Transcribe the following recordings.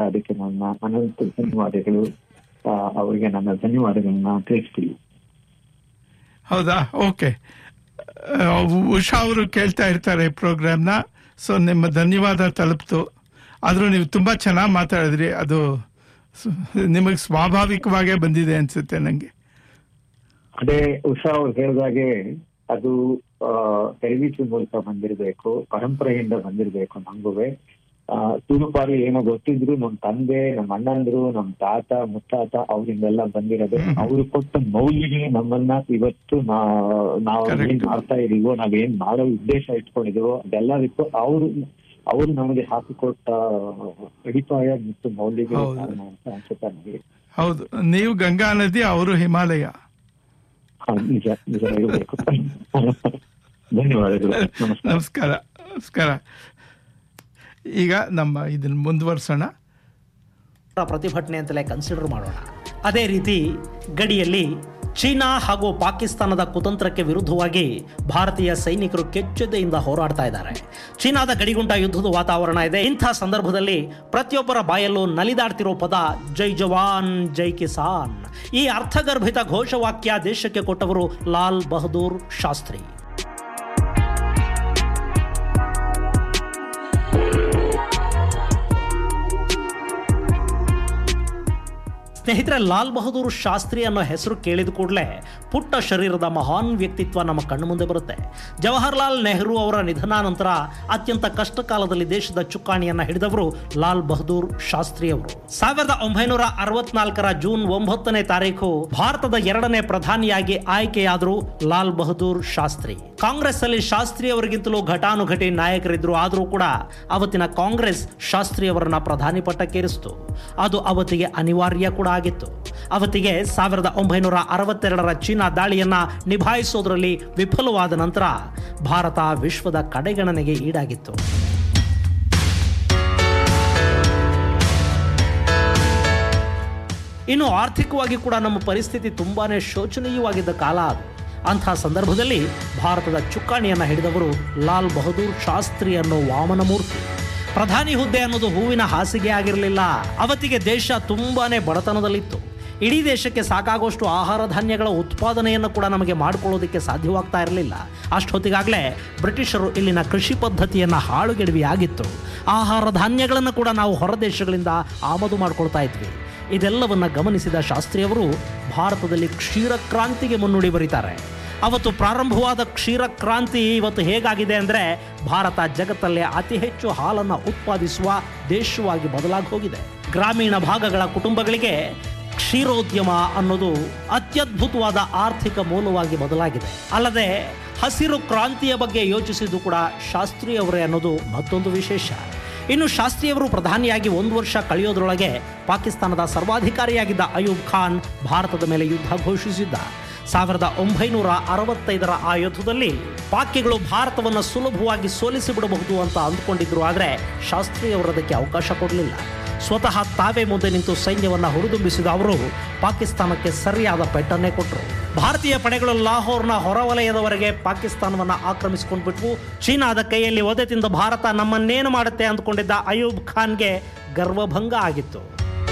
ಅದಕ್ಕೆ ನನ್ನ ಅನಂತ ಧನ್ಯವಾದಗಳು ಆ, ಅವರಿಗೆ ನನ್ನ ಧನ್ಯವಾದಗಳನ್ನ ತಿಳಿಸ್ತೀನಿ ಹೌದಾ ಓಕೆ ಉಷಾ ಅವರು ಕೇಳ್ತಾ ಇರ್ತಾರೆ ಪ್ರೋಗ್ರಾಮ್ನ ಸೊ ನಿಮ್ಮ ಧನ್ಯವಾದ ತಲುಪ್ತು ಆದರೂ ನೀವು ತುಂಬ ಚೆನ್ನಾಗಿ ಮಾತಾಡಿದ್ರಿ ಅದು ಸ- ನಿಮಗೆ ಸ್ವಾಭಾವಿಕವಾಗೇ ಬಂದಿದೆ ಅನ್ಸುತ್ತೆ ನನಗೆ ಅದೇ ಉಷಾ ಅವ್ರು ಹೇಳಿದಾಗೆ ಅದು ಟೆಲಿವಿಷನ್ ಮೂಲಕ ಬಂದಿರಬೇಕು ಪರಂಪರೆಯಿಂದ ಬಂದಿರಬೇಕು ನಮಗುವೆ ತುಳುಪಾರಿ ಏನೋ ಗೊತ್ತಿದ್ರು ನಮ್ ತಂದೆ ನಮ್ಮ ಅಣ್ಣಂದ್ರು ನಮ್ ತಾತ ಮುತ್ತಾತ ಅವರಿಂದೆಲ್ಲ ಬಂದಿರೋದು ಅವ್ರು ಕೊಟ್ಟ ಮೌಲ್ಯಗಳು ನಮ್ಮನ್ನ ಇವತ್ತು ನಾ- ನಾವು Correct. ಏನ್ ಮಾಡ್ತಾ ಇದೀವೋ ನಾವೇನ್ ಮಾಡೋ ಉದ್ದೇಶ ಇಟ್ಕೊಂಡಿದೀವೋ ಅದೆಲ್ಲದಕ್ಕೂ ಅವರು ಅವರು ನಮಗೆ ಹಾಕಿಕೊಟ್ಟ ಅಡಿಪಾಯ ಮತ್ತು ಮೌಲ್ಯಗಳು ಹೌದು. ಕಾರಣ ಅಂತ ಅನ್ಸುತ್ತೆ ನನಗೆ ಹೌದು ನೀವು ಗಂಗಾ ನದಿ ಅವರು ಹಿಮಾಲಯ ಹಾ, ನಿಜ ನಿಜ ಇರಬೇಕು ಧನ್ಯವಾದಗಳು ನಮಸ್ಕಾರ ನಮಸ್ಕಾರ ನಮಸ್ಕಾರ ಈಗ ನಮ್ಮ ಇದನ್ನ ಮುಂದುವರ್ಸೋಣ ಪ್ರತಿಭಟನೆ ಅಂತಲೇ ಕನ್ಸಿಡರ್ ಮಾಡೋಣ ಅದೇ ರೀತಿ ಗಡಿಯಲ್ಲಿ ಚೀನಾ ಹಾಗೂ ಪಾಕಿಸ್ತಾನದ ಕುತಂತ್ರಕ್ಕೆ ವಿರುದ್ಧವಾಗಿ ಭಾರತೀಯ ಸೈನಿಕರು ಕೆಚ್ಚೆದೆಯಿಂದ ಹೋರಾಡ್ತಾ ಇದ್ದಾರೆ ಚೀನಾದ ಗಡಿಗುಂಟ ಯುದ್ಧದ ವಾತಾವರಣ ಇದೆ ಇಂಥ ಸಂದರ್ಭದಲ್ಲಿ ಪ್ರತಿಯೊಬ್ಬರ ಬಾಯಲ್ಲೂ ನಲಿದಾಡ್ತಿರೋ ಪದ ಜೈ ಜವಾನ್ ಜೈ ಕಿಸಾನ್ ಈ ಅರ್ಥಗರ್ಭಿತ ಘೋಷವಾಕ್ಯ ದೇಶಕ್ಕೆ ಕೊಟ್ಟವರು ಲಾಲ್ ಬಹದ್ದೂರ್ ಶಾಸ್ತ್ರಿ ಸ್ನೇಹಿತರೆ ಲಾಲ್ ಬಹದ್ದೂರ್ ಶಾಸ್ತ್ರಿ ಅನ್ನೋ ಹೆಸರು ಕೇಳಿದ ಕೂಡಲೇ ಪುಟ್ಟ ಶರೀರದ ಮಹಾನ್ ವ್ಯಕ್ತಿತ್ವ ನಮ್ಮ ಕಣ್ಣು ಮುಂದೆ ಬರುತ್ತೆ ಜವಾಹರ್ಲಾಲ್ ನೆಹರು ಅವರ ನಿಧನ ನಂತರ ಅತ್ಯಂತ ಕಷ್ಟ ಕಾಲದಲ್ಲಿ ದೇಶದ ಚುಕ್ಕಾಣಿಯನ್ನ ಹಿಡಿದವರು ಲಾಲ್ ಬಹದ್ದೂರ್ ಶಾಸ್ತ್ರಿ ಅವರು ಸಾವಿರದ ಒಂಬೈನೂರ ಅರವತ್ನಾಲ್ಕರ ಜೂನ್ ಒಂಬತ್ತನೇ ತಾರೀಕು ಭಾರತದ ಎರಡನೇ ಪ್ರಧಾನಿಯಾಗಿ ಆಯ್ಕೆಯಾದರು ಲಾಲ್ ಬಹದ್ದೂರ್ ಶಾಸ್ತ್ರಿ ಕಾಂಗ್ರೆಸ್ ಅಲ್ಲಿ ಶಾಸ್ತ್ರಿ ಅವರಿಗಿಂತಲೂ ಘಟಾನುಘಟಿ ನಾಯಕರಿದ್ರು ಆದರೂ ಕೂಡ ಅವತ್ತಿನ ಕಾಂಗ್ರೆಸ್ ಶಾಸ್ತ್ರಿ ಅವರನ್ನ ಪ್ರಧಾನಿ ಪಟ್ಟಕ್ಕೇರಿಸಿತು ಅದು ಅವತ್ತಿಗೆ ಅನಿವಾರ್ಯ ಕೂಡ ಆಗಿತ್ತು ಅವತ್ತಿಗೆ ಸಾವಿರದ ಒಂಬೈನೂರ ಅರವತ್ತೆರಡರ ಚೀನಾ ದಾಳಿಯನ್ನ ನಿಭಾಯಿಸೋದ್ರಲ್ಲಿ ವಿಫಲವಾದ ನಂತರ ಭಾರತ ವಿಶ್ವದ ಕಡೆಗಣನೆಗೆ ಈಡಾಗಿತ್ತು ಇನ್ನು ಆರ್ಥಿಕವಾಗಿ ಕೂಡ ನಮ್ಮ ಪರಿಸ್ಥಿತಿ ತುಂಬಾನೇ ಶೋಚನೀಯವಾಗಿದ್ದ ಕಾಲ ಅದು ಅಂಥ ಸಂದರ್ಭದಲ್ಲಿ ಭಾರತದ ಚುಕ್ಕಾಣಿಯನ್ನು ಹಿಡಿದವರು ಲಾಲ್ ಬಹದ್ದೂರ್ ಶಾಸ್ತ್ರಿ ಅನ್ನೋ ವಾಮನ ಮೂರ್ತಿ ಪ್ರಧಾನಿ ಹುದ್ದೆ ಅನ್ನೋದು ಹೂವಿನ ಹಾಸಿಗೆ ಆಗಿರಲಿಲ್ಲ ಅವತ್ತಿಗೆ ದೇಶ ತುಂಬಾನೇ ಬಡತನದಲ್ಲಿತ್ತು ಇಡೀ ದೇಶಕ್ಕೆ ಸಾಕಾಗುವಷ್ಟು ಆಹಾರ ಧಾನ್ಯಗಳ ಉತ್ಪಾದನೆಯನ್ನು ಕೂಡ ನಮಗೆ ಮಾಡಿಕೊಳ್ಳೋದಕ್ಕೆ ಸಾಧ್ಯವಾಗ್ತಾ ಇರಲಿಲ್ಲ ಅಷ್ಟೊತ್ತಿಗಾಗಲೇ ಬ್ರಿಟಿಷರು ಇಲ್ಲಿನ ಕೃಷಿ ಪದ್ಧತಿಯನ್ನು ಹಾಳುಗೆಡವಿ ಆಗಿತ್ತು ಆಹಾರ ಧಾನ್ಯಗಳನ್ನು ಕೂಡ ನಾವು ಹೊರ ದೇಶಗಳಿಂದ ಆಮದು ಮಾಡ್ಕೊಳ್ತಾ ಇದ್ವಿ ಇದೆಲ್ಲವನ್ನ ಗಮನಿಸಿದ ಶಾಸ್ತ್ರಿಯವರು ಭಾರತದಲ್ಲಿ ಕ್ಷೀರ ಕ್ರಾಂತಿಗೆ ಮುನ್ನುಡಿ ಬರೀತಾರೆ ಅವತ್ತು ಪ್ರಾರಂಭವಾದ ಕ್ಷೀರ ಕ್ರಾಂತಿ ಇವತ್ತು ಹೇಗಾಗಿದೆ ಅಂದರೆ ಭಾರತ ಜಗತ್ತಲ್ಲೇ ಅತಿ ಹೆಚ್ಚು ಹಾಲನ್ನು ಉತ್ಪಾದಿಸುವ ದೇಶವಾಗಿ ಬದಲಾಗಿ ಹೋಗಿದೆ ಗ್ರಾಮೀಣ ಭಾಗಗಳ ಕುಟುಂಬಗಳಿಗೆ ಕ್ಷೀರೋದ್ಯಮ ಅನ್ನೋದು ಅತ್ಯದ್ಭುತವಾದ ಆರ್ಥಿಕ ಮೂಲವಾಗಿ ಬದಲಾಗಿದೆ ಅಲ್ಲದೆ ಹಸಿರು ಕ್ರಾಂತಿಯ ಬಗ್ಗೆ ಯೋಚಿಸಿದ್ದು ಕೂಡ ಶಾಸ್ತ್ರಿಯವರೇ ಅನ್ನೋದು ಮತ್ತೊಂದು ವಿಶೇಷ ಇನ್ನು ಶಾಸ್ತ್ರಿಯವರು ಪ್ರಧಾನಿಯಾಗಿ ಒಂದು ವರ್ಷ ಕಳೆಯೋದ್ರೊಳಗೆ ಪಾಕಿಸ್ತಾನದ ಸರ್ವಾಧಿಕಾರಿಯಾಗಿದ್ದ ಅಯೂಬ್ ಖಾನ್ ಭಾರತದ ಮೇಲೆ ಯುದ್ಧ ಘೋಷಿಸಿದ್ದ ಸಾವಿರದ ಒಂಬೈನೂರ ಅರವತ್ತೈದರ ಆ ಯುದ್ಧದಲ್ಲಿ ಪಾಕಿಗಳು ಭಾರತವನ್ನು ಸುಲಭವಾಗಿ ಸೋಲಿಸಿ ಬಿಡಬಹುದು ಅಂತ ಅಂದ್ಕೊಂಡಿದ್ರು ಆದರೆ ಶಾಸ್ತ್ರಿಯವರು ಅದಕ್ಕೆ ಅವಕಾಶ ಕೊಡಲಿಲ್ಲ ಸ್ವತಃ ತಾವೇ ಮುಂದೆ ನಿಂತು ಸೈನ್ಯವನ್ನು ಹುರಿದುಂಬಿಸಿದ ಅವರು ಪಾಕಿಸ್ತಾನಕ್ಕೆ ಸರಿಯಾದ ಪೆಟ್ಟನ್ನೇ ಕೊಟ್ಟರು ಭಾರತೀಯ ಪಡೆಗಳು ಲಾಹೋರ್ನ ಹೊರವಲಯದವರೆಗೆ ಪಾಕಿಸ್ತಾನವನ್ನು ಆಕ್ರಮಿಸಿಕೊಂಡು ಬಿಟ್ವು ಚೀನಾದ ಕೈಯಲ್ಲಿ ಒದೆ ತಿಂದ ಭಾರತ ನಮ್ಮನ್ನೇನು ಮಾಡುತ್ತೆ ಅಂದ್ಕೊಂಡಿದ್ದ ಅಯೂಬ್ ಖಾನ್ಗೆ ಗರ್ವಭಂಗ ಆಗಿತ್ತು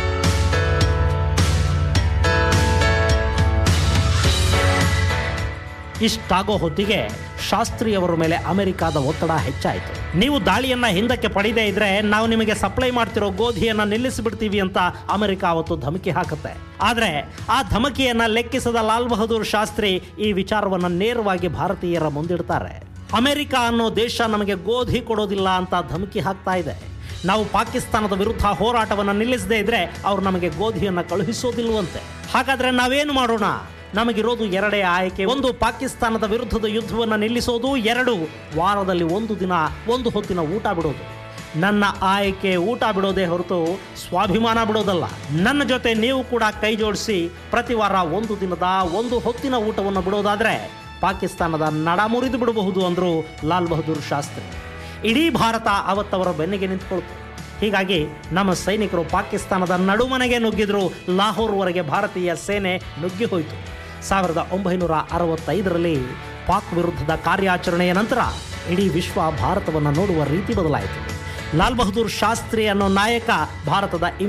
ಇಷ್ಟಾಗೋ ಹೊತ್ತಿಗೆ ಶಾಸ್ತ್ರಿಯವರ ಮೇಲೆ ಅಮೆರಿಕಾದ ಒತ್ತಡ ಹೆಚ್ಚಾಯಿತು ನೀವು ದಾಳಿಯನ್ನ ಹಿಂದಕ್ಕೆ ಪಡೆಯದೇ ಇದ್ರೆ ನಾವು ನಿಮಗೆ ಸಪ್ಲೈ ಮಾಡ್ತಿರೋ ಗೋಧಿಯನ್ನ ನಿಲ್ಲಿಸಿಬಿಡ್ತೀವಿ ಅಂತ ಅಮೆರಿಕ ಅವತ್ತು ಧಮಕಿ ಹಾಕುತ್ತೆ ಆದ್ರೆ ಆ ಧಮಕಿಯನ್ನ ಲೆಕ್ಕಿಸದ ಲಾಲ್ ಬಹದ್ದೂರ್ ಶಾಸ್ತ್ರಿ ಈ ವಿಚಾರವನ್ನ ನೇರವಾಗಿ ಭಾರತೀಯರ ಮುಂದಿಡ್ತಾರೆ ಅಮೆರಿಕ ಅನ್ನೋ ದೇಶ ನಮಗೆ ಗೋಧಿ ಕೊಡೋದಿಲ್ಲ ಅಂತ ಧಮಕಿ ಹಾಕ್ತಾ ಇದೆ ನಾವು ಪಾಕಿಸ್ತಾನದ ವಿರುದ್ಧ ಹೋರಾಟವನ್ನು ನಿಲ್ಲಿಸದೇ ಇದ್ರೆ ಅವ್ರು ನಮಗೆ ಗೋಧಿಯನ್ನು ಕಳುಹಿಸೋದಿಲ್ವಂತೆ ಹಾಗಾದ್ರೆ ನಾವೇನು ಮಾಡೋಣ ನಮಗಿರೋದು ಎರಡೇ ಆಯ್ಕೆ ಒಂದು ಪಾಕಿಸ್ತಾನದ ವಿರುದ್ಧದ ಯುದ್ಧವನ್ನು ನಿಲ್ಲಿಸೋದು ಎರಡು ವಾರದಲ್ಲಿ ಒಂದು ದಿನ ಒಂದು ಹೊತ್ತಿನ ಊಟ ಬಿಡೋದು ನನ್ನ ಆಯ್ಕೆ ಊಟ ಬಿಡೋದೇ ಹೊರತು ಸ್ವಾಭಿಮಾನ ಬಿಡೋದಲ್ಲ ನನ್ನ ಜೊತೆ ನೀವು ಕೂಡ ಕೈ ಜೋಡಿಸಿ ಪ್ರತಿ ವಾರ ಒಂದು ದಿನದ ಒಂದು ಹೊತ್ತಿನ ಊಟವನ್ನು ಬಿಡೋದಾದ್ರೆ ಪಾಕಿಸ್ತಾನದ ನಡ ಮುರಿದು ಬಿಡಬಹುದು ಅಂದ್ರು ಲಾಲ್ ಬಹದ್ದೂರ್ ಶಾಸ್ತ್ರಿ ಇಡೀ ಭಾರತ ಅವತ್ತವರ ಬೆನ್ನಿಗೆ ನಿಂತ್ಕೊಳ್ತು ಹೀಗಾಗಿ ನಮ್ಮ ಸೈನಿಕರು ಪಾಕಿಸ್ತಾನದ ನಡುಮನೆಗೆ ನುಗ್ಗಿದ್ರು ಲಾಹೋರ್ವರೆಗೆ ಭಾರತೀಯ ಸೇನೆ ನುಗ್ಗಿ ಹೋಯಿತು ಸಾವಿರದ ಒಂಬೈನೂರ ಅರವತ್ತೈದರಲ್ಲಿ ಪಾಕ್ ವಿರುದ್ಧದ ಕಾರ್ಯಾಚರಣೆಯ ನಂತರ ಇಡೀ ವಿಶ್ವ ಭಾರತವನ್ನು ನೋಡುವ ರೀತಿ ಬದಲಾಯಿತು ಲಾಲ್ ಬಹದ್ದೂರ್ ಶಾಸ್ತ್ರಿ ಅನ್ನೋ ನಾಯಕ ಭಾರತದ